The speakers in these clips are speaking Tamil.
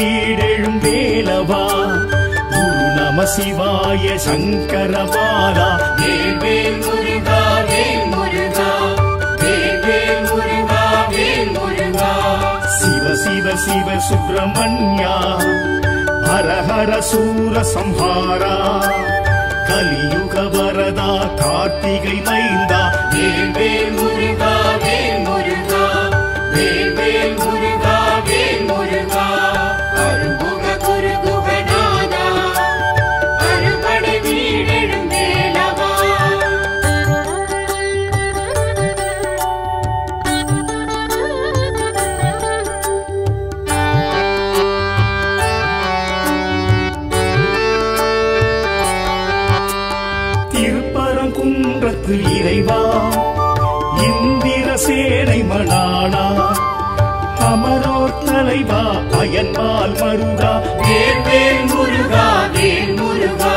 வீடெழும் வேலவா குரு நம சிவாய சங்கரபாலா வேல் வேல் முருகா வேல் முருகா வேல் வேல் முருகா வேல் முருகா சிவ சிவ சிவ சுப்பிரமணியா ஹர ஹர சூர சம்ஹாரா கலியுக வரதா கார்த்திகை மைந்தா வேல் வேல் முருகா வேல் முருகா வேல் வேல் முருகா வேல் முருகா அருமுக குரு குகநாதா அறுபடை வீடெழும் வேலவா திருப்பரங்குன்றத்து இறைவா இந்திர சேனை மணாளா அமரோர் தலைவா அயன்பால் மருகா வேல் வேல் முருகா வேல் முருகா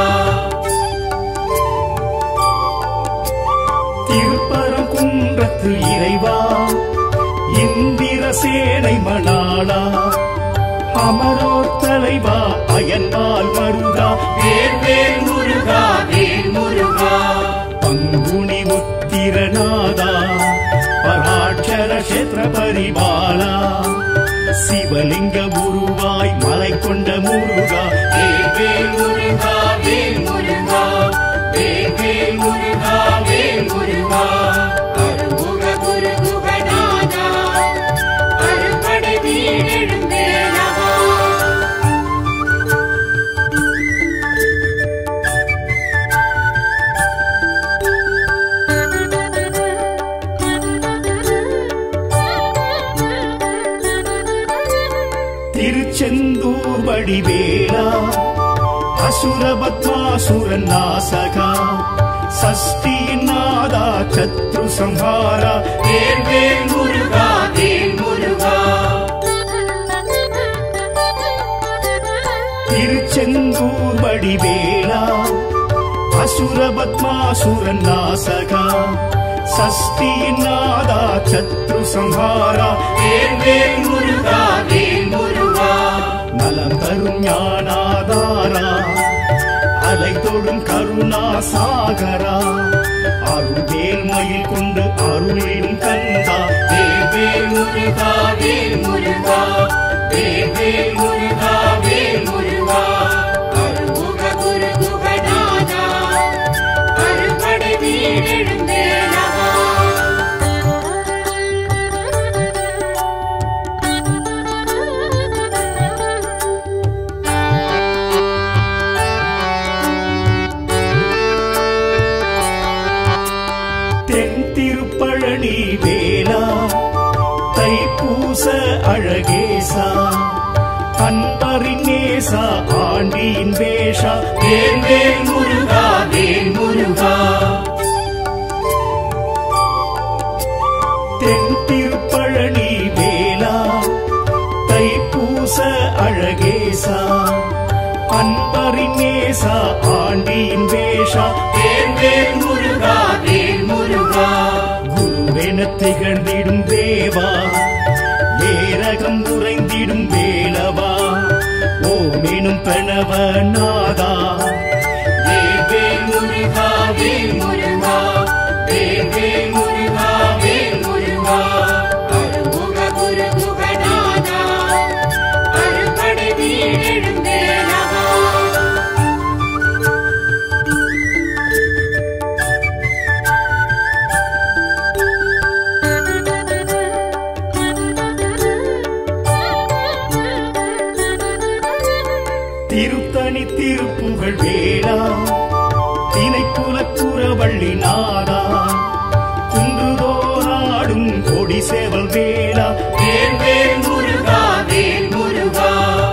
திருப்பரங்குன்றத்து இறைவா இந்திர சேனை மணாளா அமரோர் தலைவா அயன்பால் மருகா வேல் வேல் முருகா வேல் முருகா பங்குனி உத்திரநாதா பராட்சர கஷேத்திர பரிபாலா சிவலிங்க உருவாய் மலை கொண்ட முருகா வேல் வேல் முருகா வேல் முருகா வேல் வேல் முருகா வேல் முருகா அருமுக குரு குகநாதா அறுபடை வீடெழும் வேலவா திருச்செந்தூர் வடிவேலா அசுரபத்மாசுரன் நாசகா சஷ்டியின் நாதா சத்ரு சம்ஹாரா வேல் வேல் முருகா வேல் முருகா திருச்செந்தூர் வடிவேலா அசுரபத்மாசுரன் நாசகா சஷ்டியின் நாதா சத்ரு சம்ஹாரா வேல் வேல் முருகா வேல் முருகா நலம் தரும் ஞானாதாரா அலை தொடும் கருணா சாகரா அருள்வேல் மயில் கொண்டு அருளிடும் கந்தா வேல் வேல் முருகா வேல் முருகா வேல் வேல் முருகா வேல் முருகா அருமுக குரு குகநாதா அறுபடை வீடெழும் வேலவா தென் திருப்பழனி வேலா தைப்பூச அழகேசா அன்பரின் நேசா ஆண்டியின் வேஷா வேல் வேல் முருகா வேல் முருகா தென் திருப்பழனி வேலா தைப்பூச அழகேசா அன்பரின் நேசா ஆண்டியின் வேஷா வேல் வேல் முருகா வேல் முருகா குருவென திகழ்ந்திடும் தேவா ஏரகம் உறைந்திடும் வேலவா ஓமெனும் பிரணவ நாதா வேல் வேல் முருகா வேல் முருகா வேல் வேல் முருகா வேல் முருகா அருமுக குரு குகநாதா அறுபடை வீடெழும் வேலவா திருத்தணி திருப்புகழ் வேளா திணைக்குலக்குறவள்ளி நாதா குன்றுதோராடும் கொடி சேவல் வேளா வேல் வேல் முருகா வேல் முருகா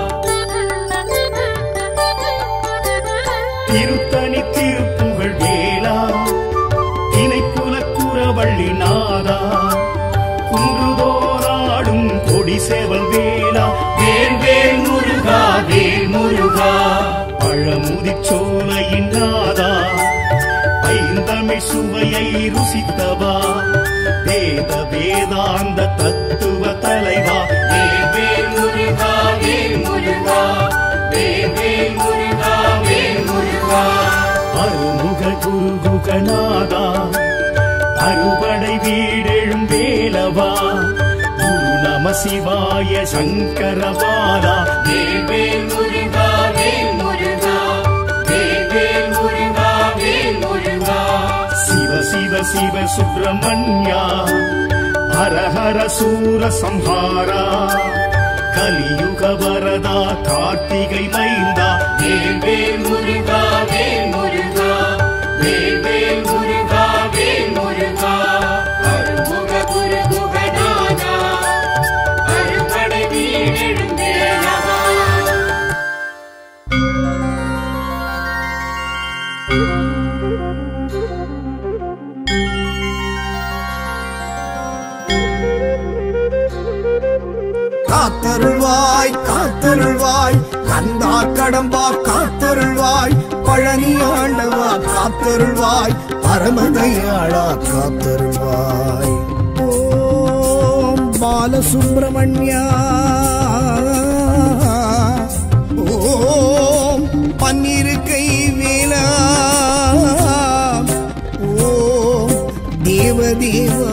திருத்தணி திருப்புகழ் வேளா திணைக்குலக்குறவள்ளி நாதா குன்றுதோராடும் கொடி சேவல் வேளா வேல் வேல் முருகா வேல் முருகா பழமுதிச்சோலையின் நாதா ஐந்தமிழ் சுவையை ருசித்தவா வேத வேதாந்த தத்துவ தலைவா வேல் வேல் முருகா வேல் முருகா முருகநாதா அறுபடை வீடெழும் வேலவா குரு நம சிவாய சங்கரபாலா வேல் முருகா வேல் முருகா வேல் வேல் முருகா வேல் முருகா சிவ சிவ சிவ சுப்பிரமணியா ஹர ஹர சூர சம்ஹாரா கலியுக வரதா கார்த்திகை மைந்தா வேல் வேல் முருகா வேல் முருகா வேல் வேல் முருகா வேல் முருகா அருமுக குரு குகநாதா அருபடை வீடெழும் வேலவா காத்தருள்வாய் காத்தருள்வாய் கந்தா கடம்பா காத்தருள்வாய் பழனி ஆண்டவா காத்தருள்வாய் பரமதையாளா காத்தருள்வாய் ஓம் பாலசுப்பிரமணியா ஓம் பன்னிரு கை வேலா ஓம் தேவதேவா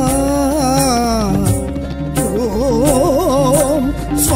ஓம்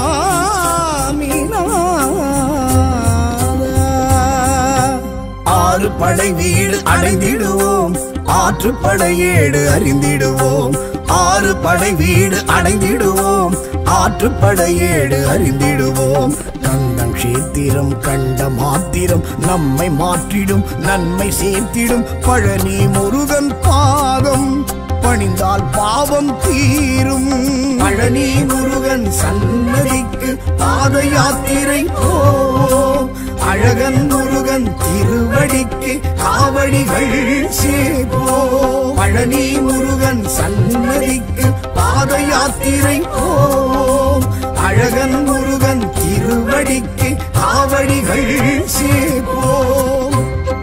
சுவாமிநாதா. ஆறு படை வீடு அடைந்திடுவோம் ஆற்று படையேடு அறிந்திடுவோம் ஆறு படை வீடு அடைந்திடுவோம் ஆற்று படையேடு அறிந்திடுவோம் கந்தம் கஷேத்திரம் கண்ட மாத்திரம் நம்மை மாற்றிடும் நன்மை சேர்த்திடும் பழனி முருகன் பாதம் பணிந்தால் பாவம் தீரும் பழனி முருகன் சன்னதிக்கு பாத யாத்திரை போ அழகன் முருகன் திருவடிக்கு காவடிகள் சேபோ பழனி முருகன் சன்னதிக்கு பாத யாத்திரை போ அழகன் முருகன் திருவடிக்கு காவடிகள் சேபோம்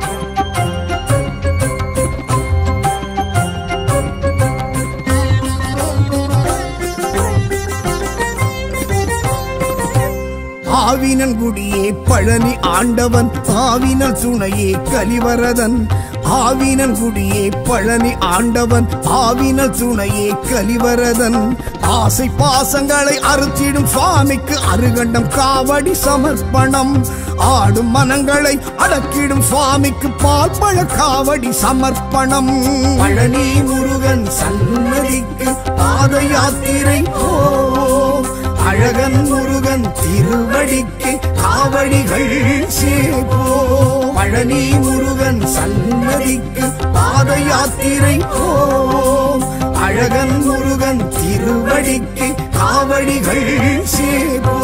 ஆவினன் குடியே பழனி ஆண்டவன் ஆவினல் துணையே கலிவரதன் ஆவினன் குடியே பழனி ஆண்டவன் ஆவினல் துணையே கலிவரதன் ஆசை பாசங்களை அறுத்திடும் சுவாமிக்கு அருகண்டம் காவடி சமர்ப்பணம் ஆடும் மனங்களை அடக்கிடும் சுவாமிக்கு பால் பழ காவடி சமர்ப்பணம் பழனி முருகன் சன்னதிக்கு பாத யாத்திரை போ அழகன் முருகன் திருவடிக்கு காவடிகள் சேபோ பழனி முருகன் சன்னதிக்கு பாத யாத்திரை போ அழகன் முருகன் திருவடிக்கு காவடிகள் சேபோ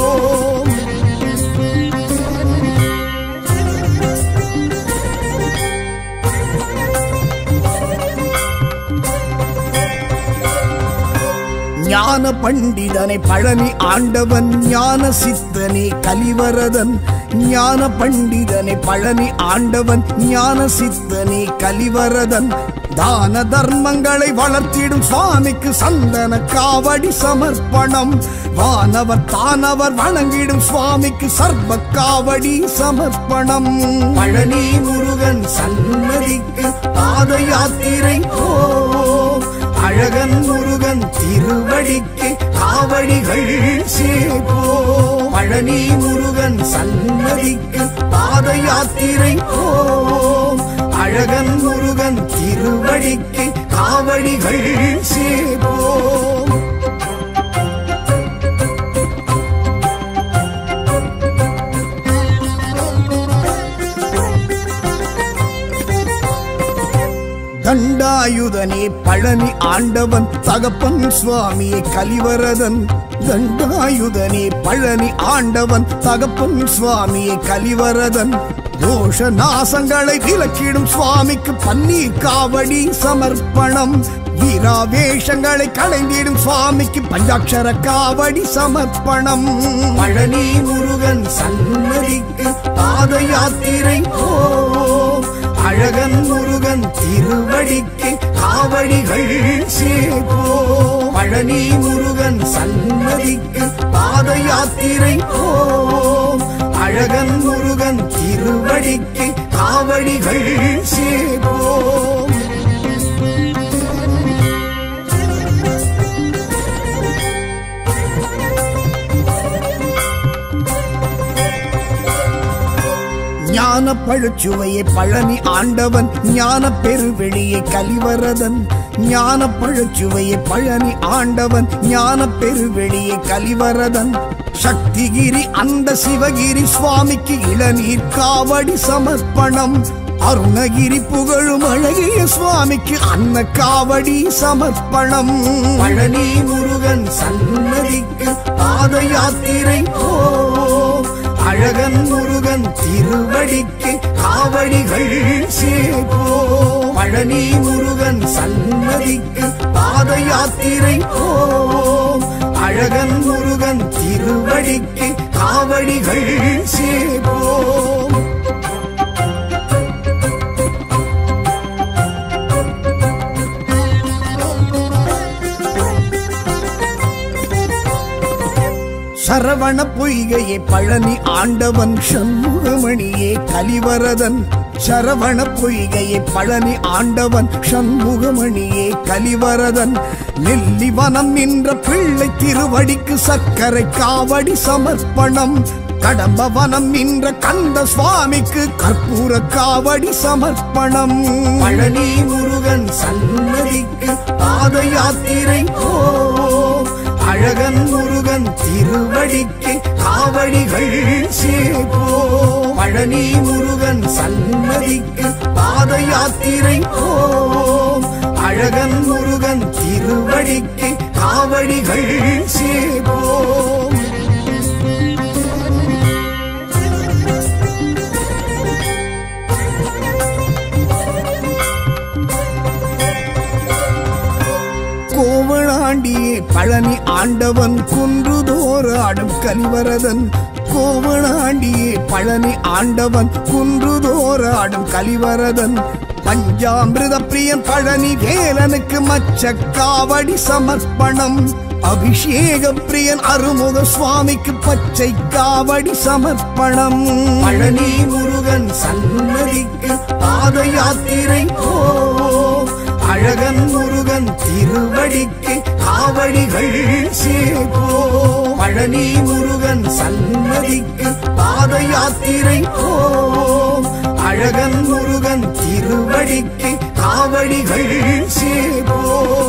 ஞான பண்டிதனை பழனி ஆண்டவன் ஞான சித்தனே கலிவரதன் ஞான பண்டிதனை பழனி ஆண்டவன் ஞான சித்தனே கலிவரதன் தான தர்மங்களை வளர்த்திடும் சுவாமிக்கு சந்தன காவடி சமர்ப்பணம் வானவர் தானவர் வணங்கிடும் சுவாமிக்கு சர்வ காவடி சமர்ப்பணம் பழனி முருகன் சன்னதிக்கு பாத யாத்திரை போ அழகன் முருகன் திருவடிக்கு காவடிகள் சேபோ பழனி முருகன் சன்னதிக்கு பாத யாத்திரை போ அழகன் முருகன் திருவடிக்கு காவடிகள் சேபோ தண்டாயுதனே பழனி ஆண்டவன் தகப்பன் சுவாமியே கலிவரதன் தண்டாயுதனே பழனி ஆண்டவன் தகப்பன் சுவாமியே கலிவரதன் தோஷ நாசங்களை விலக்கிடும் சுவாமிக்கு பன்னீர் காவடி சமர்ப்பணம் வீராவேஷங்களை களைந்திடும் சுவாமிக்கு பஞ்சாட்சர காவடி சமர்ப்பணம் பழனி முருகன் சன்னதிக்கு பாத யாத்திரை போ அழகன் முருகன் திருவடிக்கு காவடிகள் சேபோ பழனி முருகன் சன்னதிக்கு பாத யாத்திரை போ அழகன் முருகன் திருவடிக்கு காவடிகள் சேபோ ஞான பழச்சுவையை பழனி ஆண்டவன் ஞான பெருவெளியை கலிவரதன் ஞான பழச்சுவையை பழனி ஆண்டவன் ஞான பெருவெளியை கலிவரதன் சக்திகிரி அந்த சிவகிரி சுவாமிக்கு இளநீர் காவடி சமர்ப்பணம் அருணகிரி புகழும் அழகிய சுவாமிக்கு அன்ன காவடி சமர்ப்பணம் பழனி முருகன் சன்னதிக்கு பாத யாத்திரை போ அழகன் முருகன் திருவடிக்கு காவடிகள் சேப்போ பழனி முருகன் சன்னதிக்கு பாத யாத்திரை போ அழகன் முருகன் திருவடிக்கு காவடிகள் சேப்போ சரவண பொய்கையை பழனி ஆண்டவன் சண்முகமணியே கலிவரதன் சரவண பொய்கையை பழனி ஆண்டவன் சண்முகமணியே கலிவரதன் நெல்லிவனம் நின்ற பிள்ளை திருவடிக்கு சக்கரை காவடி சமர்ப்பணம் கடம்பவனம் நின்ற கந்த சுவாமிக்கு கற்பூர காவடி சமர்ப்பணம் பழனி முருகன் சன்னதிக்கு பாத யாத்திரை போ அழகன் முருகன் திருவடிக்கு காவடிகள் சேப்போ பழனி முருகன் சன்னதிக்கு பாத யாத்திரை போ அழகன் முருகன் திருவடிக்கு காவடிகள் சேப்போ கோவளாண்டியே பழனி ஆண்டவன் குன்றுதோறாடும் கலிவரதன் கோவளாண்டியே பழனி ஆண்டவன் குன்றுதோறாடும் கலிவரதன் பஞ்சாமிருத பிரியன் பழனி வேலனுக்கு மச்ச காவடி சமர்ப்பணம் அபிஷேக பிரியன் அருமுக சுவாமிக்கு பச்சை காவடி சமர்ப்பணம் பழனி முருகன் சன்னதிக்கு பாத யாத்திரை போ அழகன் முருகன் திருவடிக்கு காவடிகள் சேப்போ பழனி முருகன் சன்னதிக்கு பாத யாத்திரை போ அழகன் முருகன் திருவடிக்கு காவடிகள் சேப்போ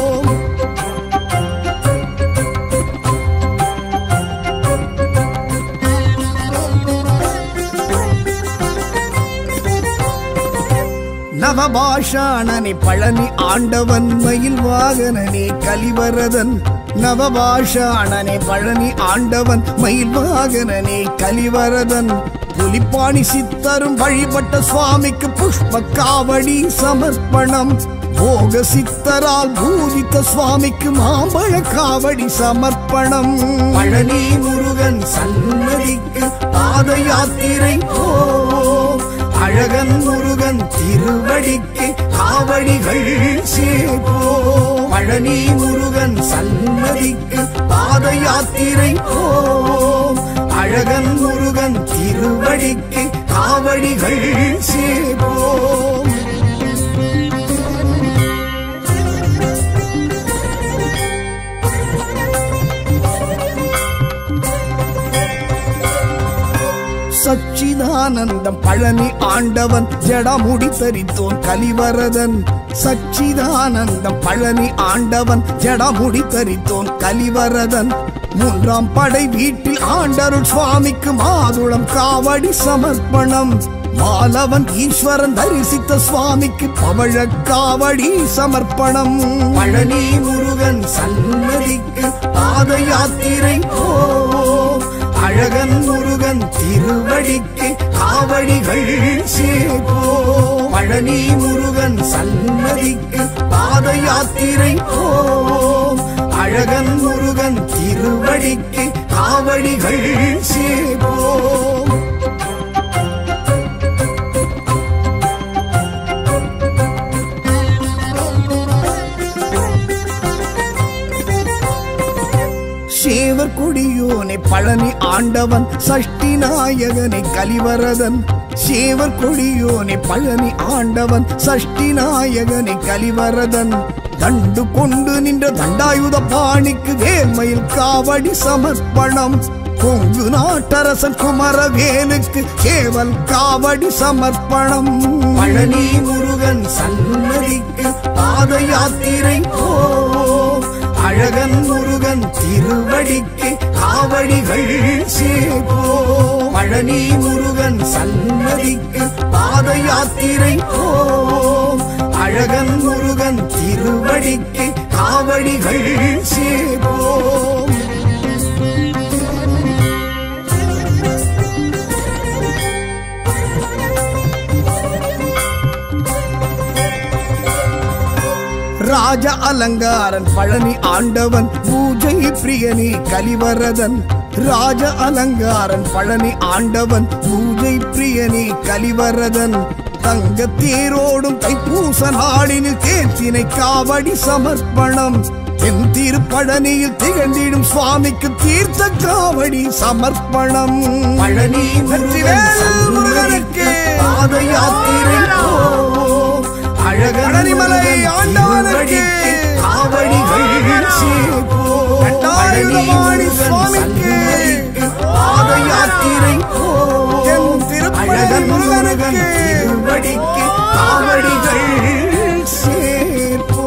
நவபாஷாணனே பழனி ஆண்டவன் மயில் வாகனனே கலிவரதன் நவபாஷாணனே பழனி ஆண்டவன் மயில் வாகனனே கலிவரதன் புலிப்பாணி சித்தரும் வழிபட்ட சுவாமிக்கு புஷ்ப காவடி சமர்ப்பணம் போக சித்தரால் பூஜித்த சுவாமிக்கு மாம்பழ காவடி சமர்ப்பணம் பழனி முருகன் சன்னதிக்கு பாத யாத்திரை போ அழகன் முருகன் திருவடிக்கு காவடிகள் சேப்போ பழனி முருகன் சன்னதிக்கு பாத யாத்திரை போ அழகன் முருகன் திருவடிக்கு காவடிகள் சேப்போ சச்சிதானந்தம் பழனி ஆண்டவன் ஜடமுடி தரித்தோன் கலிவரதன் சச்சிதானந்தம் பழனி ஆண்டவன் ஜடமுடி தரித்தோன் கலிவரதன் மூன்றாம் படை வீட்டில் ஆண்டருள் சுவாமிக்கு மாதுளம் காவடி சமர்ப்பணம் மாலவன் ஈஸ்வரன் தரிசித்த சுவாமிக்கு பவழ காவடி சமர்ப்பணம் பழனி முருகன் சன்னதிக்கு பாத யாத்திரை போ அழகன் முருகன் திருவடிக்கு காவடிகள் சேப்போ பழனி முருகன் சன்னதிக்கு பாத யாத்திரை போ அழகன் முருகன் திருவடிக்கு காவடிகள் சேப்போ சேவர் கொடியோனை பழனி ஆண்டவன் சஷ்டி நாயகனை கலிவரதன் சேவர் கொடியோனை பழனி ஆண்டவன் சஷ்டி நாயகனை கலிவரதன் தண்டு கொண்டு நின்ற தண்டாயுத பாணிக்கு வேர்மையில் காவடி சமர்ப்பணம் கொங்கு நாட்டரசன் குமரவேலுக்கு சேவல் காவடி சமர்ப்பணம் பழனி முருகன் சன்னதிக்கு பாத யாத்திரை போ அழகன் முருகன் திருவடிக்கு காவடிகள் சேப்போ பழனி முருகன் சன்னதிக்கு பாத யாத்திரை போ அழகன் முருகன் திருவடிக்கு காவடிகள் சேப்போம் ராஜ அலங்காரன் பழனி ஆண்டவன் பூஜை பிரியனி கலிவரதன் ராஜ அலங்காரன் பழனி ஆண்டவன் பூஜை பிரியனி கலிவரதன் தங்க தேரோடும் தைப்பூச நாளினில் தேர்ச்சினை காவடி சமர்ப்பணம் என் திருப்பழனியில் திகழ்ந்திடும் சுவாமிக்கு தீர்த்த காவடி சமர்ப்பணம் பழனி முருகனுக்கு பாத யாத்திரை போ அழகனிமலை ஆண்டவனுக்கு காவடிகள் சேப்போ கட்டாயுதபாணி சுவாமிக்கு பாத யாத்திரை போ என் திருப்பதி அழகன் முருகனுக்கு முருகனுக்கு திருவடிக்கு காவடிகள் சேர்ப்போ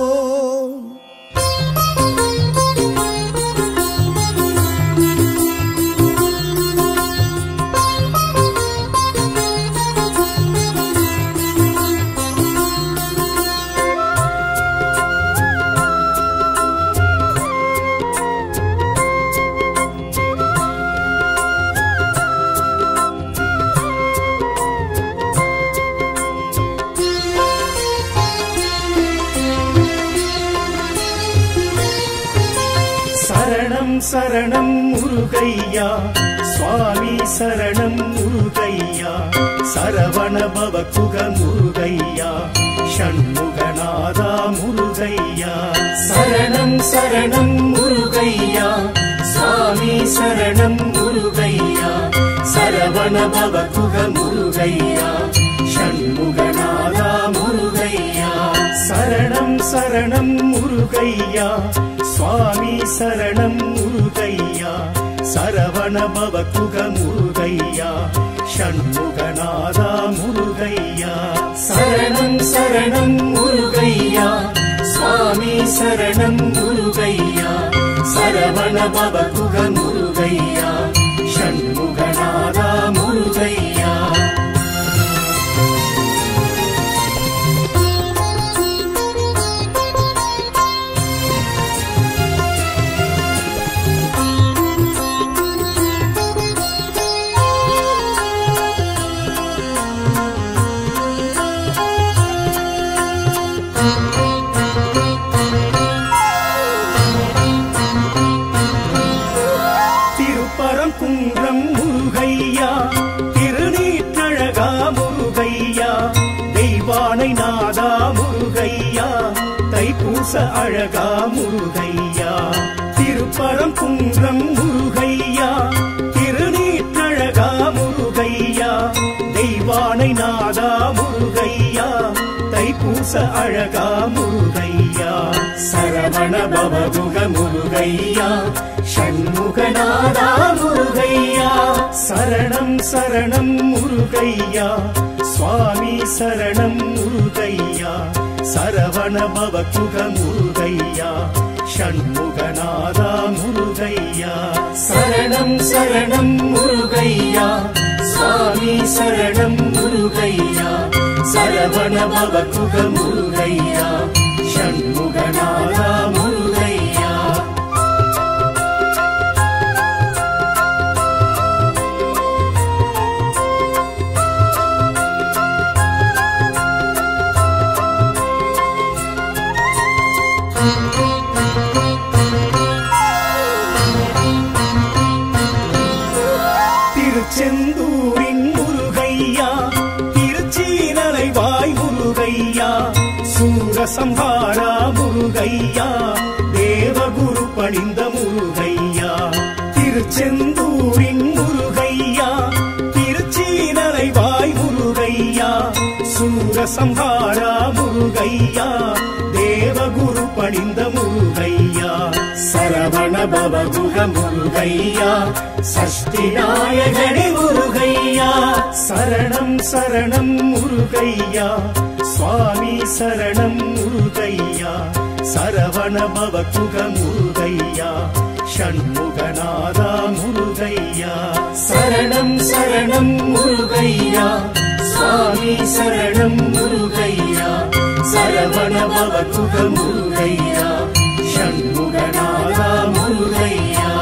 சரணம் சரணம் முருகையா சுவாமி சரணம் முருகையா சரவண பவ குக முருகையா ஷண்முகநாதா முருகையா சரணம் சரணம் முருகையா சுவாமி சரணம் முருகையா சரவண பவ குக முருகையா ஷண்முகநாதா முருகையா சரணம் சரணம் முருகையா சுவாமி சரணம் முருகையா சரவண பவ குக முருகையா ஷண்முகநாதா முருகையா சரணம் சரணம் முருகையா சுவாமி சரணம் முருகையா சரவண பவ குக முருகையா ஷண்முகநாதா முருகையா திருப்பரம் குன்றம் முருகையா திருநீற்றழகா முருகையா தெய்வானை நாதா முருகையா தைப்பூச அழகா முருகையா திருப்பரம் குன்றம் முருகையா திருநீற்றழகா முருகையா தெய்வானை நாதா முருகையா தைப்பூச அழகா முருகையா சரவண பவமுக முருகையா ஷண்முகநாதா முருகையா சரணம் சரணம் முருகையா சுவாமி சரணம் முருகையா சரவண பவகுக முருகையா ஷண்முகநாதா முருகையா சரணம் சரணம் முருகையா சுவாமி சரணம் முருகையா சரவண பவகுக முருகையா ஷண்முகநாதா முருகையா திருச்செந்தூரின் முருகையா திருச்சீனலை வாய் முருகையா சூரசம்ஹாரா முருகையா தேவகுரு பணிந்த முருகையா திருச்செந்தூரின் முருகையா திருச்சீனலை வாய் முருகையா சூரசம்ஹாரா முருகையா தேவகுரு பணிந்த முருகையா சரவண சரவண பவகுக முருகையா சஷ்டி நாயகனே முருகையா சரணம் சரணம் முருகையா சுவாமி சரணம் முருகையா சரவண பவகுக முருகையா ஷண்முகநாதா முருகையா சரணம் சரணம் முருகையா சுவாமி சரணம் முருகையா சரவண பவகுக முருகையா ஷண்முகநாதா முருகையா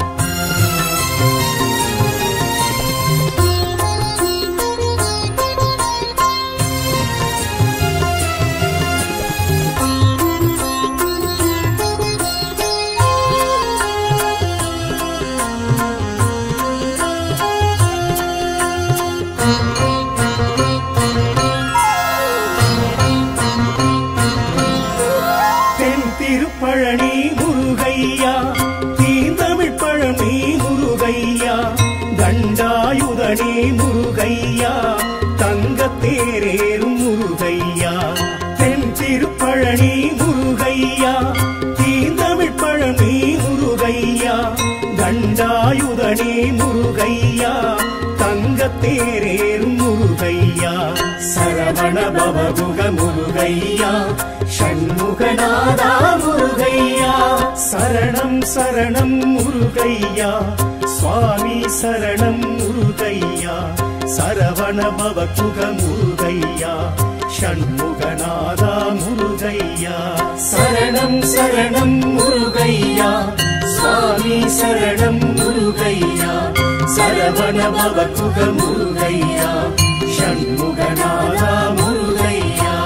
தென் திருப்பழனி முருகையா தீந்தமிழ் பழனி முருகையா தண்டாயுதனே முருகையா தங்கத்தேரேறும் முருகையா தென் திருப்பழனி முருகையா தீந்தமிழ் பழனி முருகையா தண்டாயுதனே முருகையா தங்கத்தேரேறும் முருகையா சரவண பவகுக முருகையா ஷண்முகநாதா முருகையா சரணம் சரணம் முருகையா சுவாமி சரணம் முருகையா சரவண பவகுக முருகையா ஷண்முகநாதா முருகையா சரணம் சரணம் முருகையா சுவாமி சரணம் முருகையா சரவண பவகுக முருகையா ஷண்முகநாதா முருகையா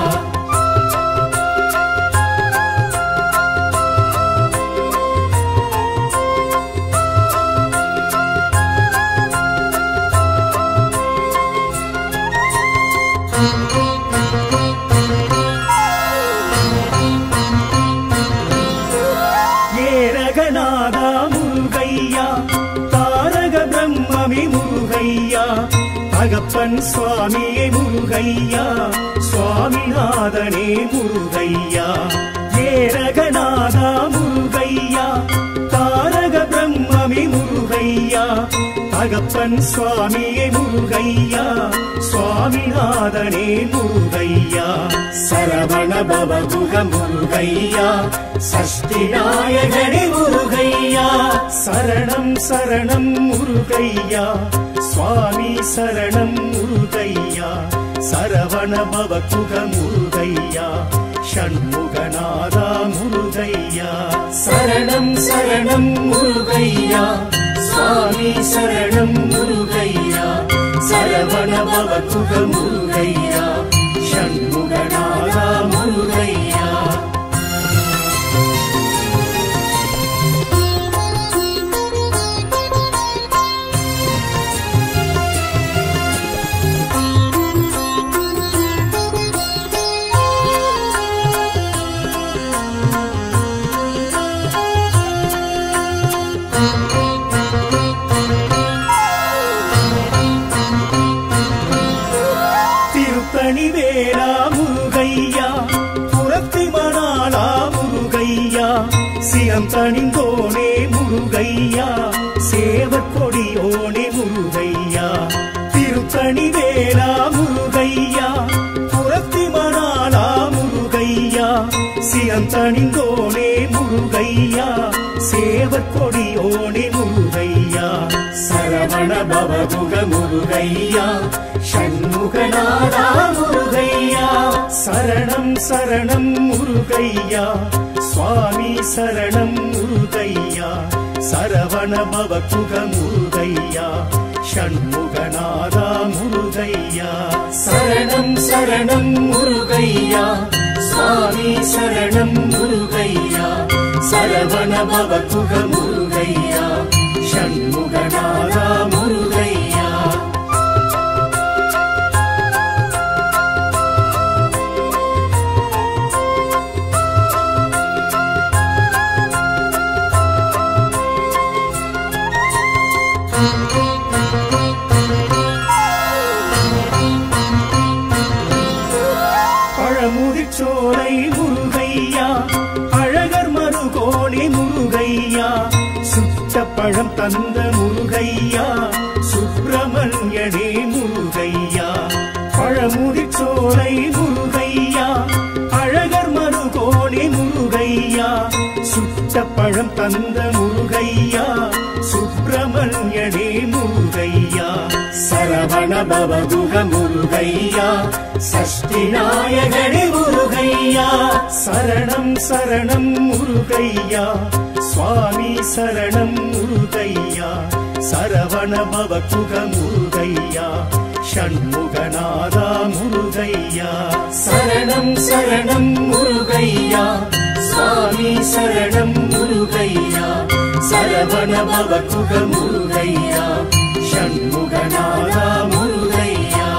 ஏரகநாதா முருகையா தாரக பிரம்மமே முருகையா தகப்பன் சுவாமியே முருகையா சுவாமிநாதனே முருகையா ஏரகநாதா முருகையா தாரக பிரம்மமே முருகையா தகப்பன் சுவாமியே முருகையா சுவாமிநாதனே முருகையா சரவண பவகுக முருகையா சஷ்டி நாயகனே முருகையா சரணம் சரணம் முருகையா சுவாமி சரணம் முருகையா சரவண பவகுக முருகையா ஷண்முகநாதா முருகையா சரணம் சரணம் முருகையா சுவாமி சரணம் முருகையா சரவண பவகுக முருகையா ஷண்முகநாதா முருகையா திருத்தணி வேளா முருகையா புறத்தி மணாளா முருகையா சிரம் தணிந்தோனே முருகையா சேவற்கொடியோனே முருகையா திருத்தணி வேளா முருகையா புறத்தி மணாளா முருகையா சிரம் தணிந்தோனே முருகையா சேவற்கொடியோனே முருகையா சரவண பவகுக முருகையா ஷண்முகநாதா முருகையா சரணம் சரணம் முருகையா சுவாமி சரணம் முருகையா சரவண பவகுக முருகையா ஷண்முகநாதா முருகையா சரணம் சரணம் முருகையா சுவாமி சரணம் முருகையா சரவண பவகுக முருகையா ஷண்முகநாதா முருகையா பழமுதிர்ச்சோலை முருகையா அழகர் மருகோணி முருகையா பழம் தந்த முருகையா சுப்பிரமணியனே முருகையா பழமுதிர் சோலை முருகையா அழகர் மருகோணி முருகையா சுட்ட பழம் தந்த முருகையா சுப்பிரமணியனே முருகையா சரவண பவகுக முருகையா சஷ்டி நாயகனே முருகையா சரணம் சரணம் முருகையா சுவாமி சரணம் முருகையா சரவண பவகுக முருகையா ஷண்முகநாதா முருகையா சரணம் சரணம் முருகையா சுவாமி சரணம் முருகையா சரவண பவகுக முருகையா ஷண்முகநாதா முருகையா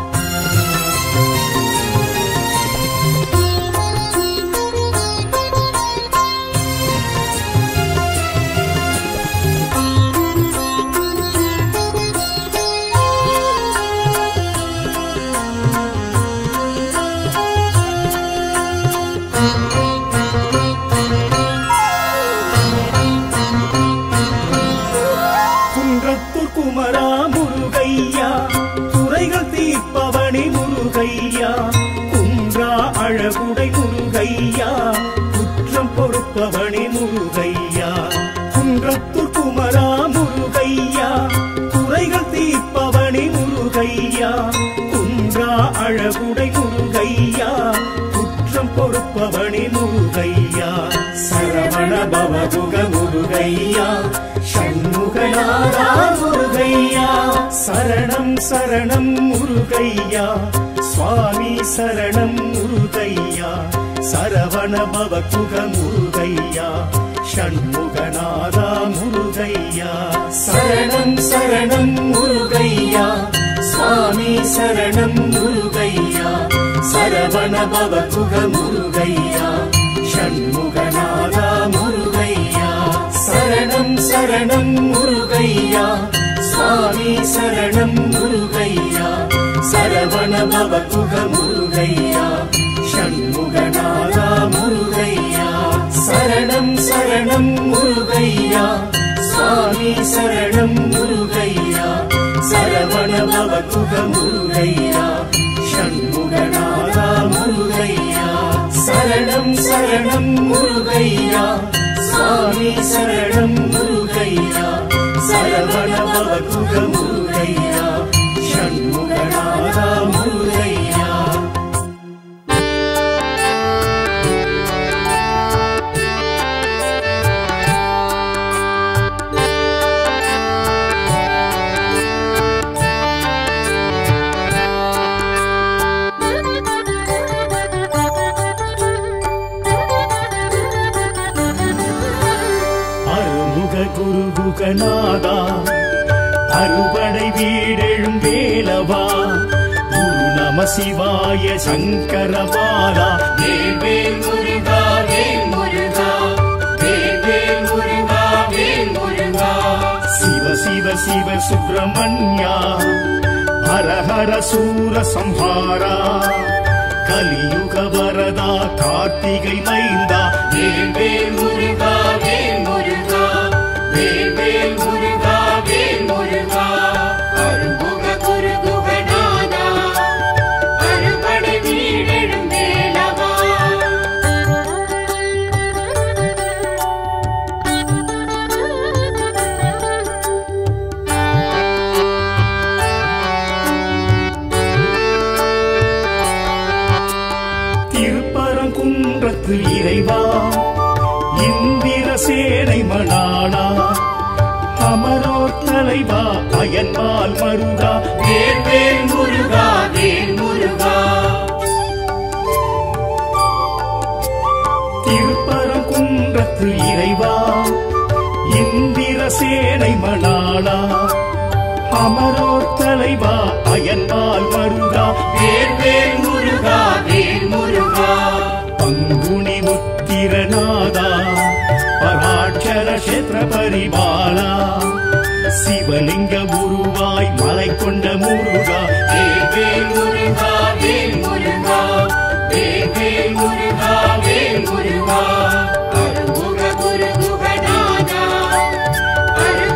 குன்றத்தூர் குமரா முருகையா துறைகள் தீர்ப்பவனி முருகையா குன்றா அழகுடை முருகையா குற்றம் பொறுப்பவனி முருகையா குன்றத்தூர் குமரா முருகையா துறைகள் தீர்ப்பவனி முருகையா குன்றா அழகுடை முருகையா குற்றம் பொறுப்பவனி முருகையா சரவண பவகுக முருகையா ஷண்முகநாதா முருகையா சரணம் சரணம் முருகையா சுவாமி சரணம் முருகையா சரவண பவகுக முருகையா ஷண்முகநாதா முருகையா சரணம் சரணம் முருகையா சுவாமி சரணம் முருகையா சரவண பவகுக முருகையா ஷண்முகநாதா முருகையா சரணம் சரணம் முருகையா சுவாமி சரணம் முருகையா சரவண பவகுக முருகையா ஷண்முகநாதா முருகையா சரணம் சரணம் முருகையா சுவாமி சரணம் முருகையா சரவண பவகுக முருகையா ஷண்முகநாதா முருகையா சரணம் சரணம் முருகையா சுவாமி சரணம் முருகையா சரவண பவகுக முருகையா ஷண்முகநாதா முருகையா அருமுக குருகுகநாதா அறுபடை வீடெழும் வேலவா குரு நம சிவாய சங்கரபாலா வேல் முருகா வேல் முருகா வேல் வேல் முருகா வேல் முருகா சிவ சிவ சிவ சுப்பிரமணியா ஹர ஹர சூர சம்ஹாரா கலியுக வரதா கார்த்திகை மைந்தா வேல் வேல் முருகா வேல் முருகா வேல் வேல் முருகா வேல் முருகா அருமுக குருகுகநாதா அறுபடை வீடெழும் வேலவா திருப்பரங்குன்றத்து இறைவா இந்திர சேனை மணாளா அமரோர் தலைவா அயன்பால் மருகா வேல் வேல் முருகா வேல் முருகா திருப்பரங்குன்றத்து இறைவா இந்திர சேனை மணாளா அமரோர் தலைவா அயன்பால் மருகா வேல் வேல் முருகா வேல் முருகா பங்குனி உத்திரநாதா பராட்சர கஷேத்திர பரிபாலா சிவலிங்க உருவாய் மலை கொண்ட முருகா வேல் வேல் முருகா வேல் முருகா வேல் வேல் முருகா வேல் முருகா அருமுக குருகுகநாதா அரு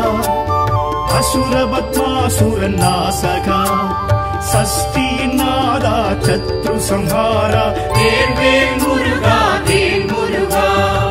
அசுரபத்மாசுரன் நாசகா சஷ்டியின் நாதா சத்ரு சம்ஹாரா வேல் வேல் முருகா வேல் முருகா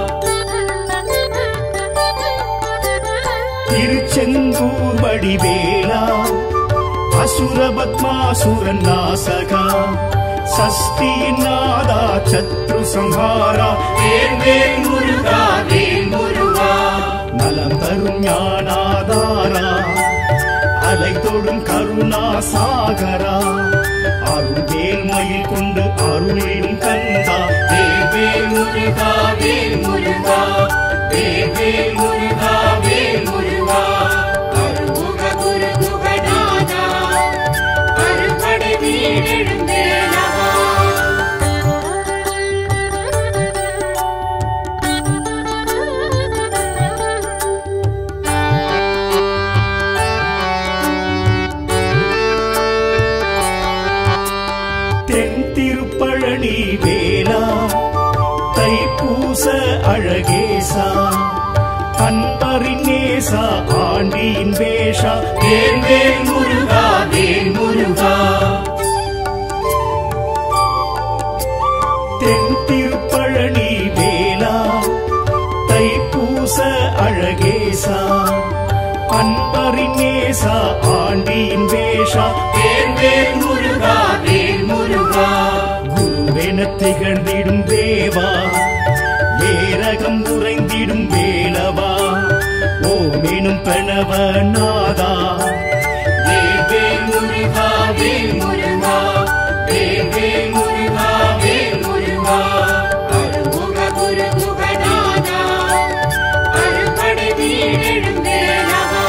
திருச்செந்தூர் வடிவேலா அசுரபத்மாசுரன் நாசகா சஷ்டியின் நாதா சத்ரு சம்ஹாரா வேல் வேல் முருகா வேல் முருகா நலம் தரும் ஞானாதாரா அலை தொடும் கருணா சாகரா அருள் வேல்மயில் கொண்டு அருளிடும் கந்தா வேல் வேல் முருகா வேல் முருகா வேல் வேல் முருகா வேல் முருகா அருமுக குரு குகநாதா அருப்படை வீடெழுந்தேலவா தென் திருப்பழனி வேலா தைப்பூச அழகேசா அன்பரின் நேசா ஆண்டியின் வேஷா வேல் வேல் முருகா வேல் முருகா தென் திருப்பழனி வேலா தைப்பூச அழகேசா அன்பரின் நேசா ஆண்டியின் வேஷா வேல் வேல் முருகா வேல் முருகா குருவென திகழ்ந்திடும் தேவா ஏரகம் உறைந்திடும் வேலவா ஓமெனும் பிரணவ நாதா வேல் வேல் முருகா வேல் முருகா வேல் வேல் முருகா வேல் முருகா அருமுக குரு குகநாதா அருப்படை வீடெழுந்தேலவா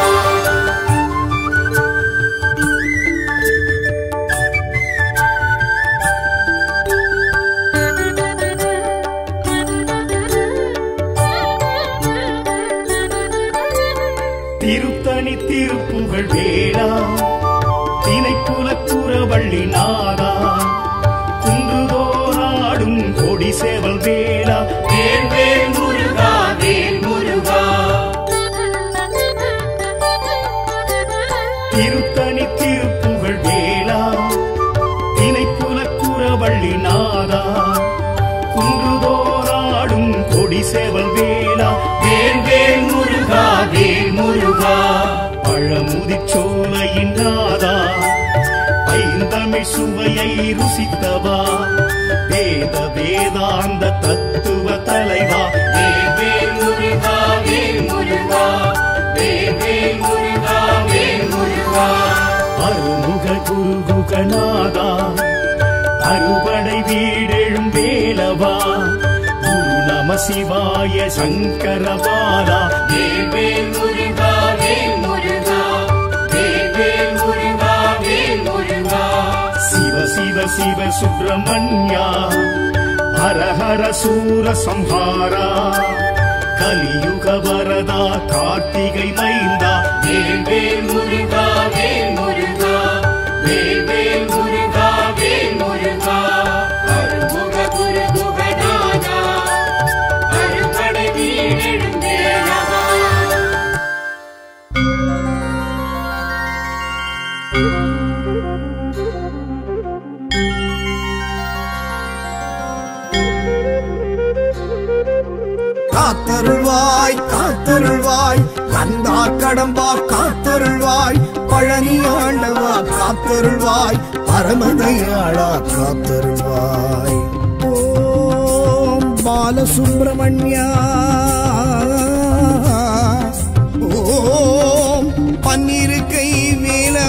திருத்தணி திருப்புகழ் வேளா திணைக்குலக்குறவள்ளி நாதா குன்றுதோராடும் கொடி சேவல் வேளா வேல் வேல் முருகா வேல் முருகா திருத்தணி திருப்புகழ் வேளா திணைக்குலக்குறவள்ளி நாதா குன்றுதோராடும் கொடி சேவல் வேளா வேல் வேல் முருகா வேல் முருகா பழமுதிச்சோலையின் நாதா ஐந்தமிழ் சுவையை ருசித்தவா வேத வேதாந்த தத்துவ தலைவா வேல் வேல் முருகா வேல் முருகா வேல் வேல் முருகா வேல் முருகா அருமுக குருகுகநாதா அறுபடை வீடெழும் வேலவா குரு நம சிவாய சங்கரபாலா வேல் வேல் முருகா வேல் முருகா வேல் வேல் முருகா வேல் முருகா சிவ சிவ சிவ சுப்பிரமணியா ஹர ஹர சூர சம்ஹாரா கலியுக வரதா கார்த்திகை மைந்தா வேல் வேல் முருகா வேல் முருகா வேல் வேல் முருகா வேல் முருகா அருமுக குரு குகநாதா அருப்படை வீடெழுந்தேலவா காத்தருள்வாய் காத்தருள்வாய் கந்தா கடம்பா காத்தருள்வாய் பழனி ஆண்டவா காத்தருள்வாய் பரமதயாளா காத்தருள்வாய் ஓம் பாலசுப்பிரமணியா ஓம் பன்னிருக்கை வேலா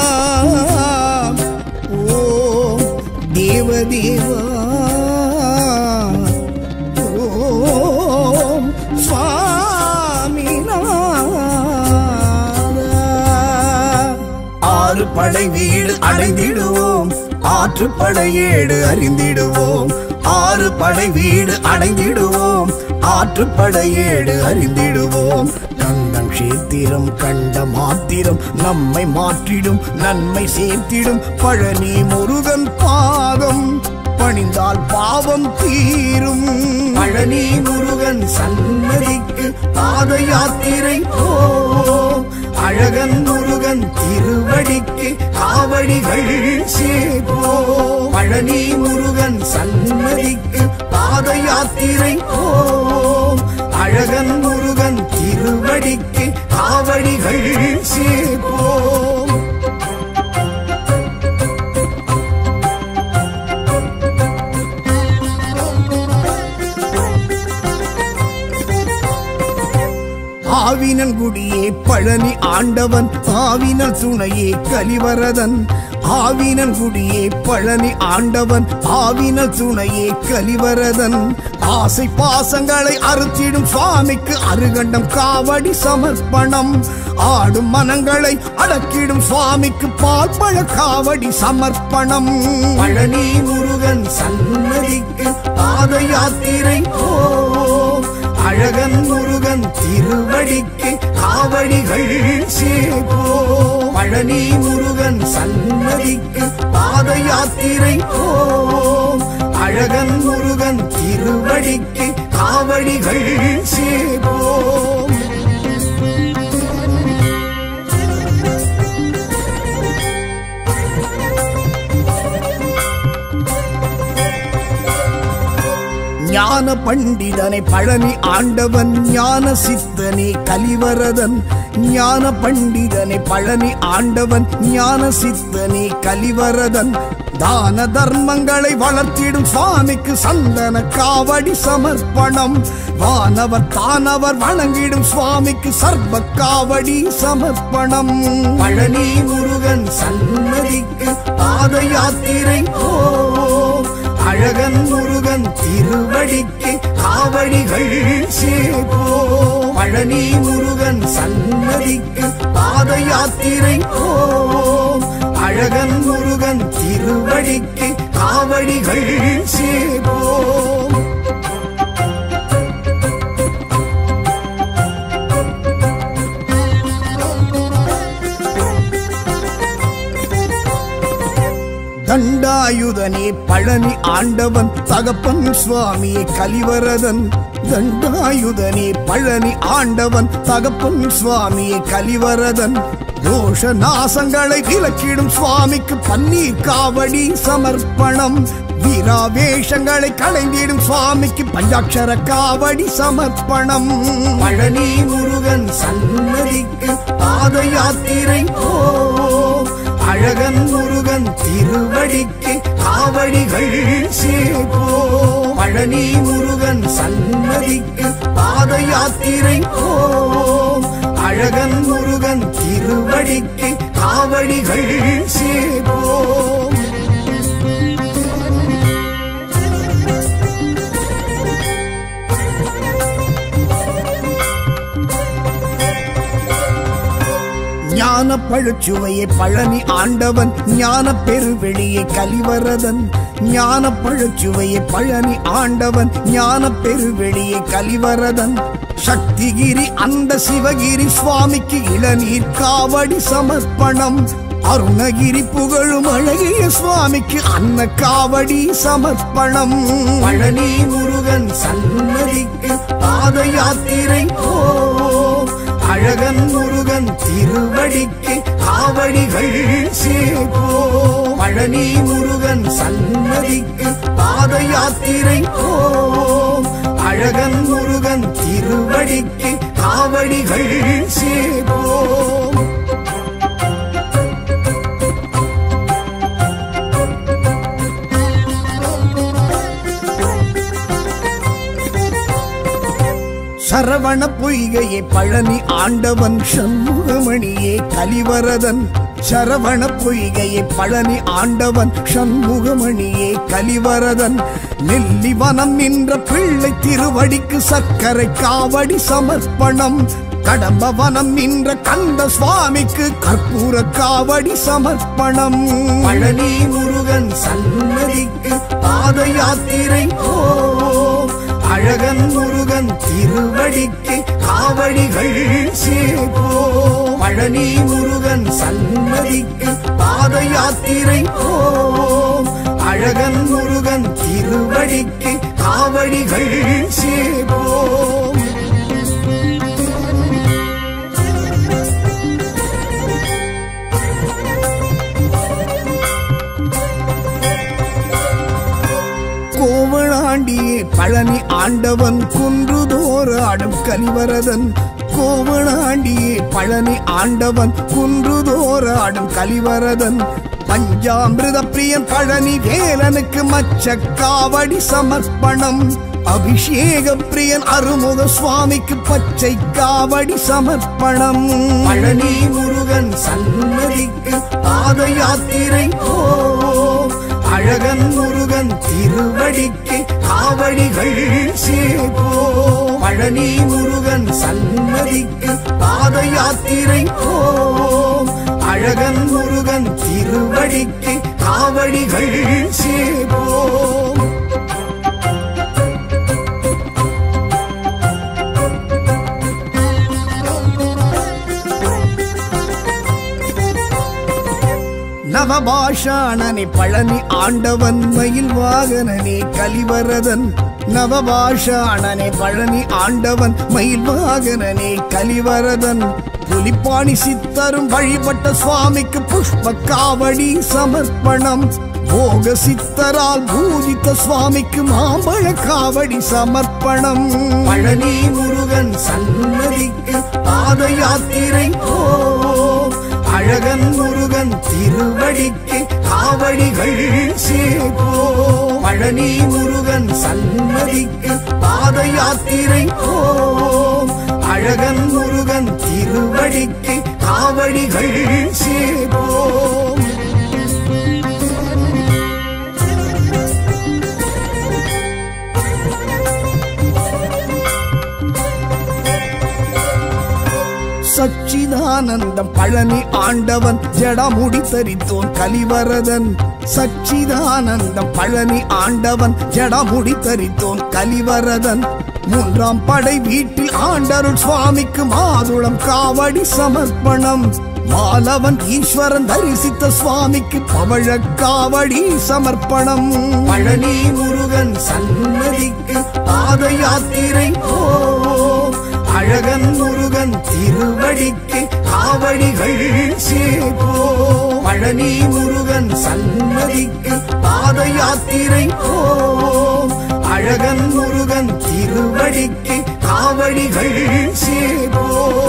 ஓம் தேவதேவா ஓம் சுவாமிநாதா. ஆறு படை வீடு அடைந்திடுவோம் ஆற்று படையேடு அறிந்திடுவோம் ஆறு படை வீடு அடைந்திடுவோம் ஆற்று படையேடு அறிந்திடுவோம் கந்தம் கஷேத்திரம் கண்ட மாத்திரம் நம்மை மாற்றிடும் நன்மை சேர்த்திடும் பழனி முருகன் பாதம் பணிந்தால் பாவம் தீரும் பழனி முருகன் சன்னதிக்கு பாத யாத்திரை போவோம் அழகன் முருகன் திருவடிக்கு காவடிகள் சேர்ப்போம் பழனி முருகன் சன்னதிக்கு பாத யாத்திரை போவோம் அழகன் முருகன் திருவடிக்கு காவடிகள் சேர்ப்போம் ஆவினன்குடியே பழனி ஆண்டவன் ஆவினல் துணையே கலிவரதன் ஆவினன்குடியே பழனி ஆண்டவன் ஆவினல் துணையே கலிவரதன் ஆசை பாசங்களை அறுத்திடும் சுவாமிக்கு அருகண்டம் காவடி சமர்ப்பணம் ஆடும் மனங்களை அடக்கிடும் சுவாமிக்கு பால் பழ காவடி சமர்ப்பணம் பழனி முருகன் சன்னதிக்கு பாத யாத்திரை போவோம் அழகன் முருகன் திருவடிக்கு காவடிகள் சேப்போ பழனி முருகன் சன்னதிக்கு பாத யாத்திரை போவோம் அழகன் முருகன் திருவடிக்கு காவடிகள் சேப்போம் ஞான பண்டிதனை பழனி ஆண்டவன் ஞான சித்தனே கலிவரதன் ஞான பண்டிதனை பழனி ஆண்டவன் ஞான சித்தனே கலிவரதன் தான தர்மங்களை வளர்த்திடும் சுவாமிக்கு சந்தன காவடி சமர்ப்பணம் வானவர் தானவர் வணங்கிடும் சுவாமிக்கு சர்வ காவடி சமர்ப்பணம் பழனி முருகன் சன்னதிக்கு பாத யாத்திரை போவோம் அழகன் முருகன் திருவடிக்கு காவடிகள் சேப்போ பழனி முருகன் சன்னதிக்கு பாத யாத்திரை போவோம் அழகன் முருகன் திருவடிக்கு காவடிகள் சேப்போம் தண்டாயுதனே பழனி ஆண்டவன் தகப்பன் சுவாமியே கலிவரதன் தண்டாயுதனே பழனி ஆண்டவன் தகப்பன் சுவாமியே கலிவரதன் தோஷ நாசங்களை விலக்கிடும் சுவாமிக்கு பன்னீர் காவடி சமர்ப்பணம் வீராவேஷங்களை களைந்திடும் சுவாமிக்கு பஞ்சாட்சர காவடி சமர்ப்பணம் பழனி முருகன் சன்னதிக்கு பாத யாத்திரை போவோம் அழகன் முருகன் திருவடிக்கு காவடிகள் சேப்போ பழனி முருகன் சன்னதிக்கு பாத யாத்திரை போவோம் அழகன் முருகன் திருவடிக்கு காவடிகள் சேப்போம் ஞான பழுச்சுவையை பழனி ஆண்டவன் ஞான பெருவெளியை கலிவரதன் ஞான பழுச்சுவையை பழனி ஆண்டவன் ஞான பெருவெளியை கலிவரதன் சக்திகிரி அந்த சிவகிரி சுவாமிக்கு இளநீர் காவடி சமர்ப்பணம் அருணகிரி புகழும் அழகிய சுவாமிக்கு அன்ன காவடி சமர்ப்பணம் பழனி முருகன் சன்னதிக்கு பாத யாத்திரை போவோம் அழகன் முருகன் திருவடிக்கு காவடிகள் சேப்போ பழனி முருகன் சன்னதிக்கு பாத யாத்திரை போவோம் அழகன் முருகன் திருவடிக்கு காவடிகள் சேப்போம் சரவண பொய்கையே பழனி ஆண்டவன் சண்முகமணியே கலிவரதன் சரவண பொய்கையே பழனி ஆண்டவன் சண்முகமணியே கலிவரதன் நெல்லிவனம் நின்ற பிள்ளை திருவடிக்கு சர்க்கரை காவடி சமர்ப்பணம் கடம்பவனம் நின்ற கந்த சுவாமிக்கு கற்பூர காவடி சமர்ப்பணம் பழனி முருகன் சன்னதிக்கு பாத யாத்திரை போவோம் அழகன் முருகன் திருவடிக்கு காவடிகள் சேப்போ பழனி முருகன் சன்னதிக்கு பாத யாத்திரை போவோம் அழகன் முருகன் திருவடிக்கு காவடிகள் சேர்ப்போம் கோவளாண்டியே பழனி ஆண்டவன் குன்றுதோறு ஆடும் கலிவரதன் கோவளாண்டியே பழனி ஆண்டவன் குன்றுதோறு ஆடும் கலிவரதன் பஞ்சாமிருத பிரியன் பழனி வேலனுக்கு மச்ச காவடி சமர்ப்பணம் அபிஷேக பிரியன் அருமுக சுவாமிக்கு பச்சை காவடி சமர்ப்பணம் பழனி முருகன் சன்னதிக்கு பாத யாத்திரை போ அழகன் முருகன் திருவடிக்கு காவடிகள் சேப்போ பழனி முருகன் சன்னதிக்கு பாத யாத்திரை போ அழகன் முருகன் திருவடிக்கு காவடிகள் சேப்போ நவபாஷாணனே பழனி ஆண்டவன் மயில் வாகனனே கலிவரதன் நவபாஷாணனே பழனி ஆண்டவன் மயில் வாகனனே கலிவரதன் புலிப்பாணி சித்தரும் வழிபட்ட சுவாமிக்கு புஷ்ப காவடி சமர்ப்பணம் போக சித்தரால் பூஜித்த சுவாமிக்கு மாம்பழ காவடி சமர்ப்பணம் பழனி முருகன் சன்னதிக்கு பாத யாத்திரை போ அழகன் முருகன் திருவடிக்கு காவடிகள் சேப்போ பழனி முருகன் சன்னதிக்கு பாத யாத்திரை போ அழகன் முருகன் திருவடிக்கு காவடிகள் சேப்போ சச்சிதானந்தம் பழனி ஆண்டவன் ஜடமுடி தரித்தோன் கலிவரதன் சச்சிதானந்தம் பழனி ஆண்டவன் ஜடமுடி தரித்தோன் கலிவரதன் மூன்றாம் படை வீட்டில் ஆண்டருள் சுவாமிக்கு மாதுளம் காவடி சமர்ப்பணம் மாலவன் ஈஸ்வரன் தரிசித்த சுவாமிக்கு பவழ காவடி சமர்ப்பணம் பழனி முருகன் சன்னதிக்கு பாத யாத்திரை போ அழகன் முருகன் திருவடிக்கு காவடிகள் சேப்போ பழனி முருகன் சன்னதிக்கு பாத யாத்திரை போ அழகன் முருகன் திருவடிக்கு காவடிகள் சேப்போ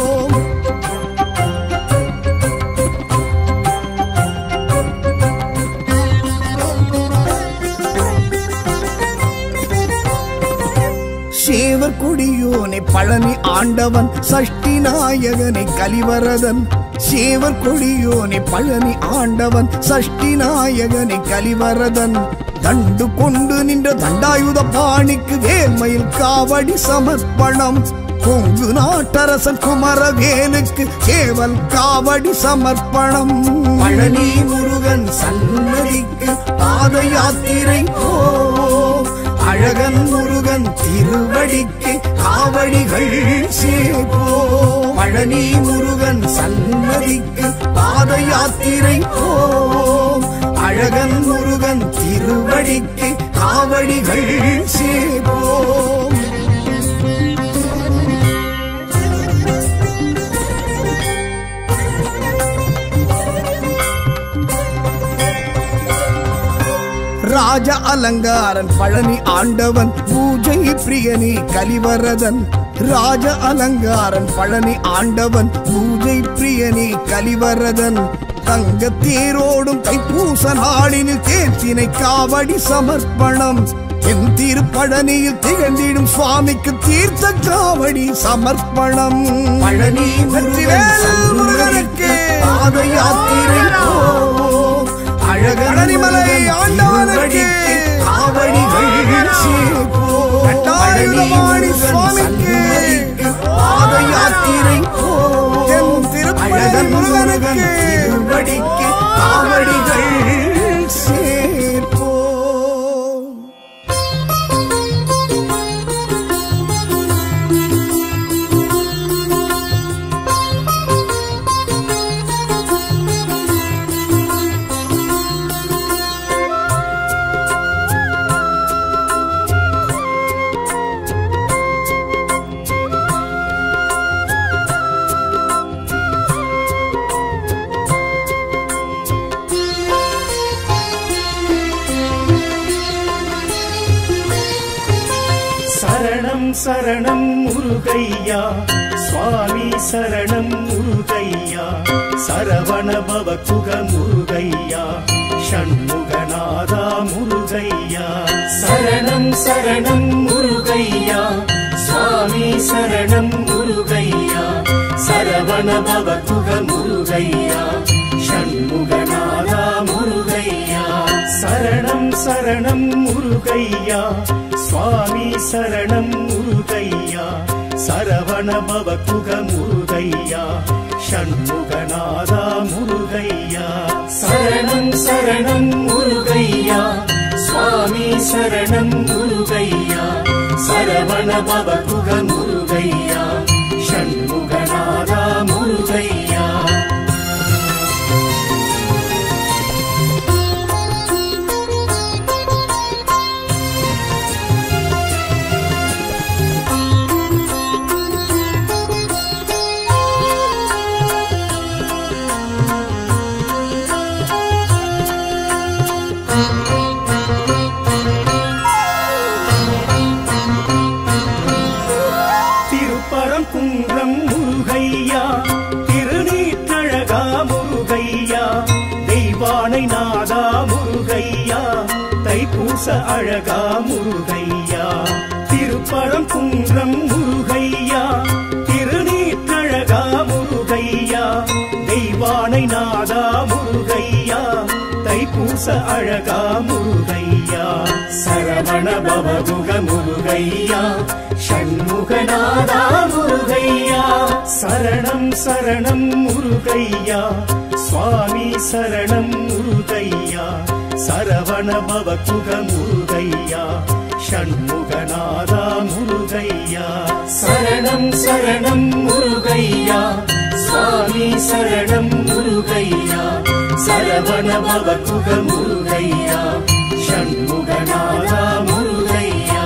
சேவர் கொடியோனை பழனி ஆண்டவன் சஷ்டி நாயகனை கலிவரதன் சேவர் கொடியோனை பழனி ஆண்டவன் சஷ்டி நாயகனை கலிவரதன் தண்டு கொண்டு நின்ற தண்டாயுத பாணிக்கு வேல்மயில் காவடி சமர்ப்பணம் கொங்கு நாட்டரசன் குமரவேலுக்கு சேவல் காவடி சமர்ப்பணம் பழனி முருகன் சன்னதிக்கு பாத யாத்திரை போ அழகன் முருகன் திருவடிக்கு காவடிகள் சேப்போ பழனி முருகன் சன்னதிக்கு பாத யாத்திரை போ அழகன் முருகன் திருவடிக்கு காவடிகள் சேப்போ ராஜ அலங்காரன் பழனி ஆண்டவன் பூஜை பிரியனே கலிவரதன் ராஜ அலங்காரன் பழனி ஆண்டவன் பூஜை பிரியனே கலிவரதன் தங்க தேரோடும் தைப்பூச நாளினில் தேர்ச்சினை காவடி சமர்ப்பணம் என் திருப்பழனியில் திகழ்ந்திடும் சுவாமிக்கு தீர்த்த காவடி சமர்ப்பணம் பழனி வெற்றிவேல் முருகனுக்கு பாத யாத்திரை போ அழகன் பழனிமலை முருகன் ஆண்டவனுக்கு திருவடிக்கு காவடிகள் சேப்போ கட்டாயுதபாணி சுவாமிக்கு பாத யாத்திரை போ தென் திருப்பதி அழகன் முருகன் முருகனுக்கு திருவடிக்கு காவடிகள் சேர்ப்போ சரணம் முருகையா சுவாமி சரணம் முருகையா சரவண பவகுக முருகையா ஷண்முகநாதா முருகையா சரணம் சரணம் முருகையா சுவாமி சரணம் முருகையா சரவண பவகுக முருகையா ஷண்முகநாதா முருகையா சரணம் சரணம் முருகையா சுவாமி சரணம் முருகையா சரவண பவகுக முருகையா ஷண்முகநாதா முருகையா சரணம் சரணம் முருகையா சுவாமி சரணம் முருகையா சரவண பவகுக முருகையா ஷண்முகநாதா முருகையா திருப்பரம் குன்றம் முருகையா திருநீற்றழகா முருகையா தெய்வானை நாதா முருகையா தைப்பூச அழகா முருகையா திருப்பரம் குன்றம் முருகையா திருநீற்றழகா முருகையா தெய்வானை நாதா முருகையா தைப்பூச அழகா முருகையா சரவண பவகுக முருகையா ஷண்முகநாதா முருகையா சரணம் சரணம் முருகையா சுவாமி சரணம் முருகையா சரவண பவகுக முருகையா ஷண்முகநாதா முருகையா சரணம் சரணம் முருகையா சுவாமி சரணம் முருகையா சரவண பவகுக முருகையா ஷண்முகநாதா முருகையா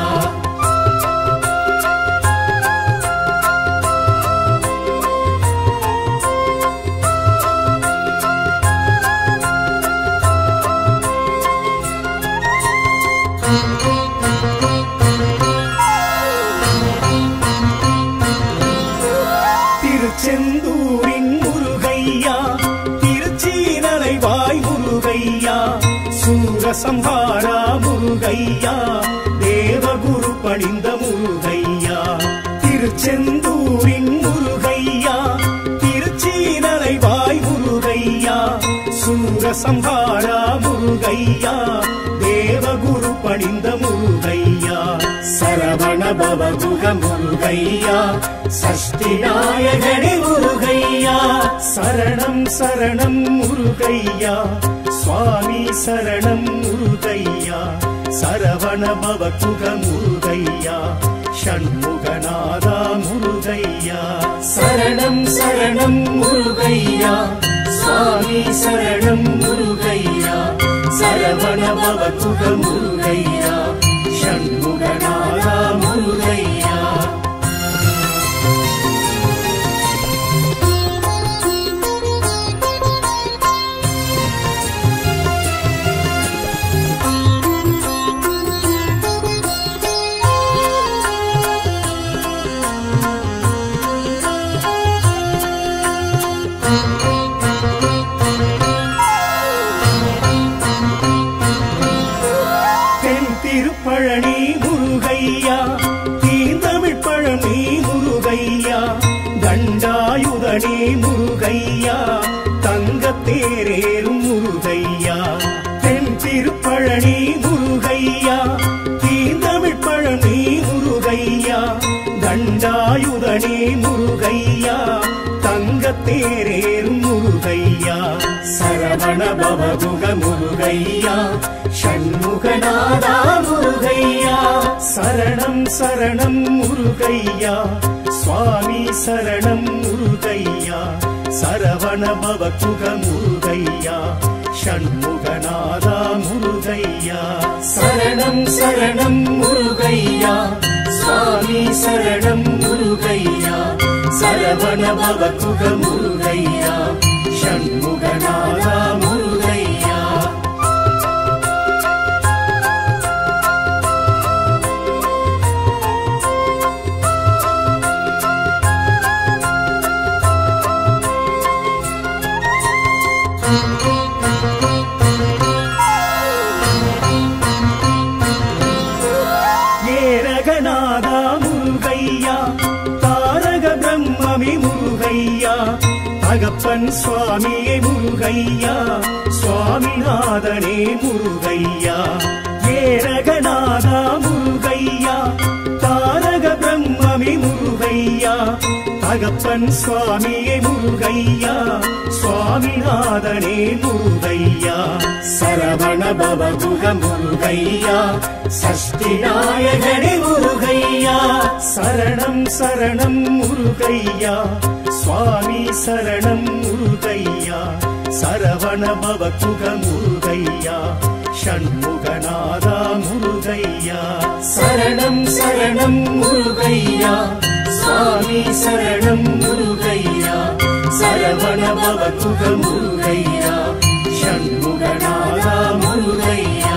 திருச்செந்தூரின் முருகையா திருச்சீனலைவாய் முருகையா சூரசம்ஹாரா முருகையா தேவகுரு பணிந்த முருகையா திருச்செந்தூரின் முருகையா திருச்சீனலைவாய் முருகையா சூரசம்ஹாரா முருகையா தேவகுரு பணிந்த முருகையா சரவண பவகுக முருகையா சஷ்டி நாயகனே முருகையா சரணம் சரணம் முருகையா சுவாமி சரணம் முருகையா சரவண பவகுக முருகையா ஷண்முகநாதா முருகையா சரணம் சரணம் முருகையா சுவாமி சரணம் முருகையா சரவண பவகுக முருகையா ஷண்முகநாதா முருகையா தென் திருப்பழனி முருகையா தீந்தமிழ் பழனி முருகையா தண்டாயுதனே முருகையா தங்கத்தேரேறும் முருகையா தென் திருப்பழனி முருகையா தீந்தமிழ் பழனி முருகையா தண்டாயுதனே முருகையா தங்கத்தேரேறும் முருகையா சரவண பவகுக முருகையா ஷண்முகநாதா முருகையா சரணம் சரணம் முருகையா சுவாமி சரணம் முருகையா சரவண பவகுக முருகையா ஷண்முகநாதா முருகையா சரணம் சரணம் முருகையா சுவாமி சரணம் முருகையா சரவண பவகுக முருகையா ஷண்முகநாதா முருகையா தகப்பன் சுவாமியே முருகையா சுவாமிநாதனே முருகையா ஏரகநாதா முருகையா தாரக பிரம்மமி முருகையா தகப்பன் சுவாமியே முருகையா சுவாமிநாதனே முருகையா சரவண பவகுக முருகையா சஷ்டி நாயகனே முருகையா சரணம் சரணம் முருகையா சுவாமி சரணம் முருகையா சரவண பவகுக முருகையா ஷண்முகநாதா முருகையா சரணம் சரணம் முருகையா சுவாமி சரணம் முருகையா சரவண பவகுக முருகையா ஷண்முகநாதா முருகையா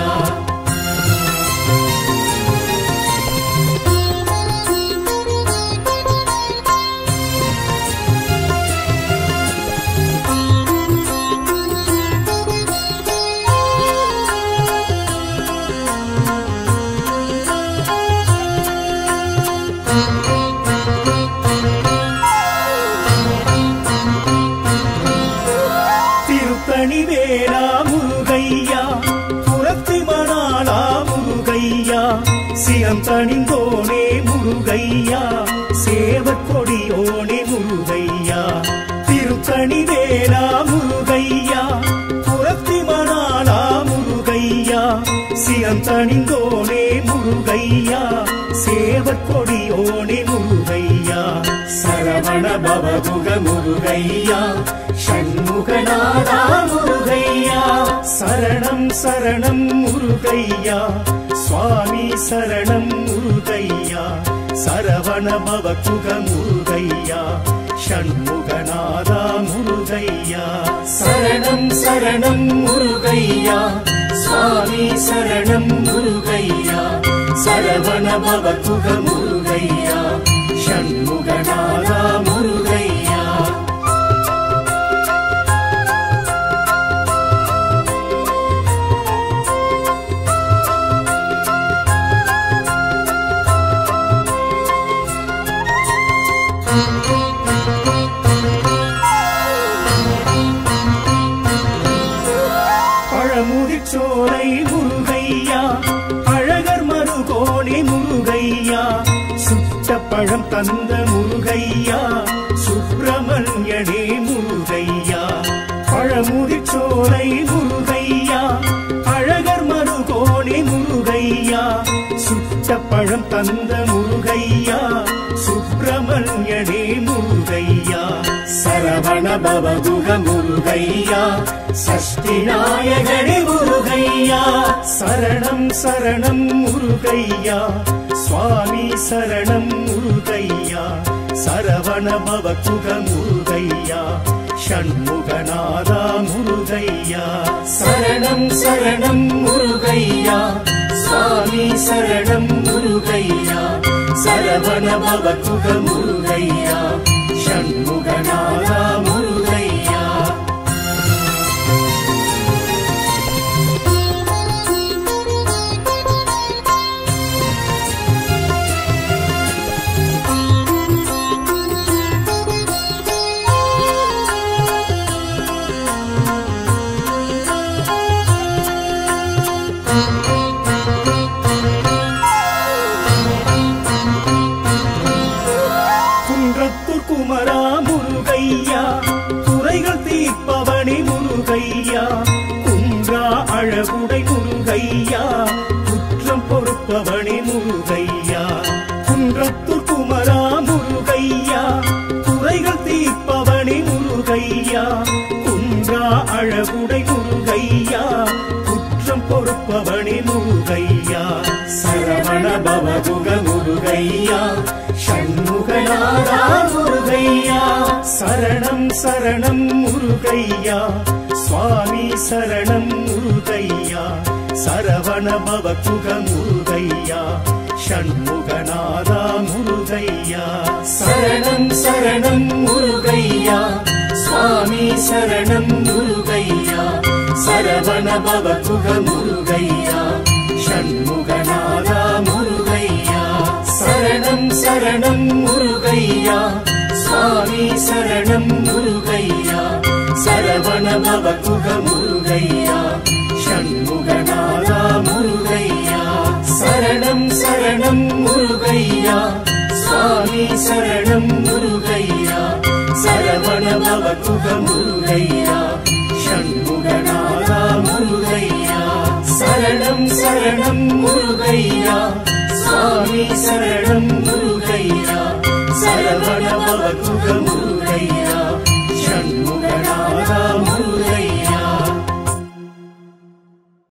திருத்தணி வேளா முருகையா புறத்தி மணாளா முருகையா சியந்தணிந்தோனே முருகையா சேவற்கொடியோனே முருகையா திருத்தணி வேளா முருகையா புறத்தி மணாளா முருகையா சியந்தணிந்தோனே முருகையா சேவற்கொடியோனே முருகையா சரவண பவகுக முருகையா ஷண்முகநாதா முருகையா சரணம் சரணம் முருகையா சுவாமி சரணம் முருகையா சரவண பவகுக முருகையா ஷண்முகநாதா முருகையா சரணம் சரணம் முருகையா சுவாமி சரணம் முருகையா சரவண பவகுக முருகையா ஷண்முகநாதா முருகையா பழமுதிச்சோலை முருகையா அழகர் மருகோணி முருகையா சுட்ட பழம் தந்த முருகையா சுப்பிரமணியனே முருகையா பழமுதிச்சோலை முருகையா அழகர் மருகோணி முருகையா சுட்ட பழம் தந்த முருகையா சுப்பிரமணியனே முருகையா சரவண பவகுக முருகையா சஷ்டி நாயகனே முருகையா சரணம் சரணம் முருகையா சுவாமி சரணம் முருகையா சரவண பவகுக முருகையா ஷண்முகநாதா முருகையா சரணம் சரணம் முருகையா சுவாமி சரணம் முருகையா சரவண பவகுக முருகையா ஷண்முகநாதா முருகையா குன்றத்தூர் குமரா முருகையா குறைகள் தீர்ப்பவனி முருகையா குன்றா அழகுடை முருகையா குற்றம் பொறுப்பவனி முருகையா குன்றத்தூர் குமரா முருகையா குறைகள் தீர்ப்பவனி முருகையா குன்றா அழகுடை முருகையா குற்றம் பொறுப்பவனி முருகையா சரவண பவகுக முருகையா ஷண்முகநாதா முருகையா சரணம் சரணம் முருகையா சுவாமி சரணம் முருகையா சரவண பவகுக முருகையா ஷண்முகநாதா முருகையா சரணம் சரணம் முருகையா சுவாமி சரணம் முருகையா சரவண பவகுக முருகையா ஷண்முகநாதா முருகையா சரணம் சரணம் முருகையா சுவாமி சரணம் முருகையா பவகுக முருகையா ஷண்முகநாதா முருகையா சரணம் சரணம் முருகையா சுவாமி சரணம் முருகையா சரவண பவகுக முருகையா ஷண்முகநாதா முருகையா சரணம் சரணம் முருகையா சுவாமி சரணம் முருகையா சரவண பவகுக முருகையா ஷண்முகநாதா முருகையா